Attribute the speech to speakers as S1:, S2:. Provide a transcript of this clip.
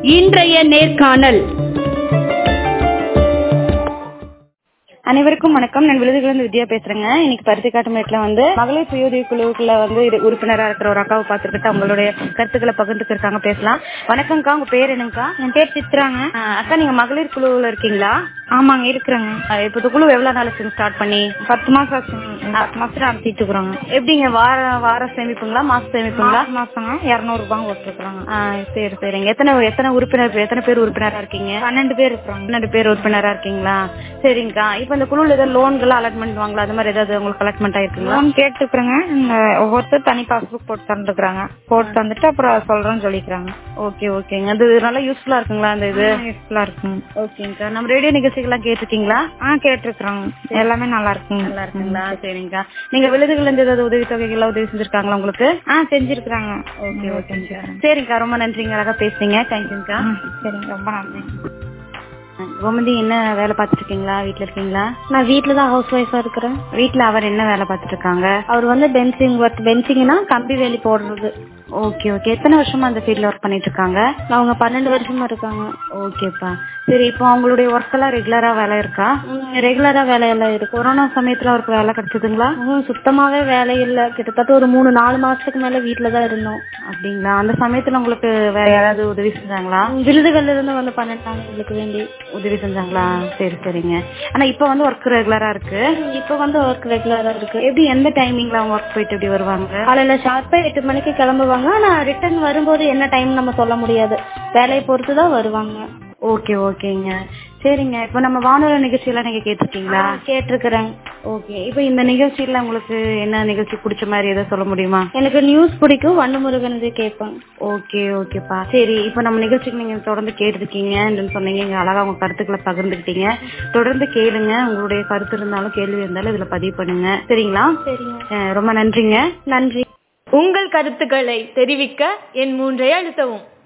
S1: இன்றைய நேர்காணல்
S2: அனைவருக்கும் வணக்கம் நான் விழுதுகளிலிருந்து வித்யா பேசுறேங்க இன்னைக்கு பருத்தி காட்டுமேட்ல வந்து மகளிர் சுய உதவி குழுவுக்குள்ள வந்து இரு- உறுப்பினரா இருக்கிற ஒரு அக்காவை பார்த்துக்கிட்டு அவங்களுடைய கருத்துக்களை பகிர்ந்துக்கு இருக்காங்க பேசலாம் வணக்கம்க்கா உங்க பேர் என்னங்கக்கா
S3: என் பேர் சித்ராங்க
S2: ஆ, அக்கா நீங்க மகளிர் குழுவுல இருக்கீங்களா
S3: ஆமாங்க இருக்கிறேங்க
S2: ஆ, இப்ப இந்த குழு எவ்வளவு நாள் ஸ்டார்ட் பண்ணி
S3: பத்து மாசம் ஆச்சுங்க பத்து மாசம் நடத்திட்டு இருக்கிறோங்க
S2: எப்படிங்க வார வார சேமிப்புங்களா மாச சேமிப்புங்களா
S3: மாசம் மாசங்க இருநூறு ரூபாய் போட்டுருக்குறாங்க
S2: ஆ, சரி சரிங்க எத்தனை எத்தனை உறுப்பினர் எத்தனை பேர் உறுப்பினரா இருக்கீங்க
S3: பன்னெண்டு பேர் இருக்கிறாங்க
S2: பன்னெண்டு பேர் உறுப்பினரா இருக்கீங்களா சரிங்கக்கா இப்ப இந்த குழுல ஏதாவது லோன்கள் அலாட்மெண்ட் வாங்கலாம் அது மாதிரி ஏதாவது உங்களுக்கு அலாட்மெண்ட் ஆயிருக்குங்களா
S3: லோன் கேட்டுருக்குறேங்க இந்த ஒவ்வொருத்தர் தனி பாஸ்புக் போட்டு தந்துருக்குறாங்க போட்டு தந்துட்டு அப்புறம் சொல்றேன்னு சொல்லிக்கிறாங்க
S2: ஓகே ஓகேங்க அது நல்லா யூஸ்ஃபுல்லா இருக்குங்களா அந்த இது
S3: யூஸ்ஃபுல்லா இருக்குங்க
S2: ஓகேங்கக்கா நம்ம ரேடியோ நிகழ்ச்சிகள்லாம் கேட்டிருக்கீங்களா
S3: ஆ கேட்டிருக்கிறோங்க எல்லாமே நல்லா இருக்குங்க
S2: நல்லா இருக்குங்களா சரிங்கக்கா நீங்க விழுதுகள் இருந்து ஏதாவது உதவி தொகைகள் உதவி செஞ்சிருக்காங்களா உங்களுக்கு
S3: ஆ செஞ்சிருக்கிறாங்க
S2: ஓகே ஓகேங்கக்கா சரிங்கக்கா ரொம்ப நன்றிங்க அழகா பேசுறீங்க தேங்க்யூங்கக்கா
S3: ம், சரிங்க ரொம்ப நன்றி
S2: கோமதி என்ன வேலை பார்த்துட்டு இருக்கீங்களா வீட்ல இருக்கீங்களா
S3: நான் வீட்டுல தான் ஹவுஸ் ஒய்ஃபா இருக்கிறேன்
S2: வீட்ல அவர் என்ன வேலை பார்த்துட்டு இருக்காங்க
S3: அவர் வந்து பென்சிங் ஒர்க் பென்சிங்னா கம்பி வேலி போடுறது
S2: ஓகே ஓகே எத்தனை வருஷமா அந்த ஃபீல்ட்ல ஒர்க் பண்ணிட்டு இருக்காங்க
S3: அவங்க பன்னெண்டு வருஷமா இருக்காங்க
S2: ஓகேப்பா சரி இப்போ அவங்களுடைய ஒர்க் எல்லாம் ரெகுலரா வேலை இருக்கா
S3: ரெகுலரா வேலையெல்லாம் இருக்கு
S2: கொரோனா சமயத்துல அவருக்கு வேலை கிடைச்சதுங்களா
S3: ம், சுத்தமாவே வேலை இல்ல கிட்டத்தட்ட ஒரு மூணு நாலு மாசத்துக்கு மேல வீட்டுல தான் இருந்தோம்
S2: அப்படிங்களா அந்த சமயத்துல உங்களுக்கு வேற யாராவது உதவி செஞ்சாங்களா
S3: விருதுகள்ல இருந்து வந்து பண்ணிட்டாங்க எங்களுக்கு வேண்டி
S2: உதவி செஞ்சாங்களா சரி சரிங்க ஆனா இப்ப வந்து ஒர்க் ரெகுலரா இருக்கு
S3: இப்ப வந்து ஒர்க் ரெகுலரா இருக்கு
S2: எப்படி எந்த டைமிங்ல அவங்க ஒர்க் போயிட்டு எப்படி வருவாங்க
S3: காலையில ஷார்ப்பா எட்டு மணிக்கு கிளம்புவாங்க ஆனா ரிட்டர்ன் வரும்போது என்ன டைம் நம்ம சொல்ல முடியாது வேலையை பொறுத்து தான் வருவாங்க
S2: ஓகே ஓகேங்க சரிங்க இப்போ நம்ம வானொலி நிகழ்ச்சியெல்லாம் நீங்க கேட்டிருக்கீங்களா
S3: கேட்டிருக்கிறேன்
S2: ஓகே இப்போ இந்த நிகழ்ச்சியில உங்களுக்கு என்ன நிகழ்ச்சி பிடிச்ச மாதிரி ஏதோ சொல்ல முடியுமா
S3: எனக்கு நியூஸ் பிடிக்கும் வண்டு முருகன் இது கேட்பேன்
S2: ஓகே ஓகேப்பா சரி இப்போ நம்ம நிகழ்ச்சிக்கு நீங்க தொடர்ந்து கேட்டிருக்கீங்கன்னு சொன்னீங்க இங்க அழகா உங்க கருத்துக்களை பகிர்ந்துக்கிட்டீங்க தொடர்ந்து கேளுங்க உங்களுடைய கருத்து இருந்தாலும் கேள்வி இருந்தாலும் இதுல பதிவு பண்ணுங்க சரிங்களா
S3: சரிங்க
S2: அஹ் ரொம்ப நன்றிங்க
S3: நன்றி
S1: உங்கள் கருத்துக்களை தெரிவிக்க என் மூன்றை அழுத்தவும்